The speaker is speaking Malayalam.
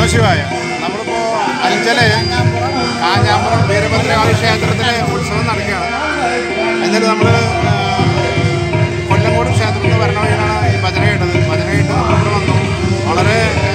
നമശിവായ നമ്മളിപ്പോൾ അഞ്ചല് കാഞ്ഞാമ്പുറം വീരഭദ്രകാളി ക്ഷേത്രത്തിലെ ഉത്സവം നടക്കുകയാണ് എന്നിട്ട് നമ്മൾ കൊല്ലങ്കോട് ക്ഷേത്രത്തിൽ വരണ വഴിയാണ് ഈ ഭജന കേട്ടത് ഭജന കേട്ട് നമ്മളിവിടെ വന്നു വളരെ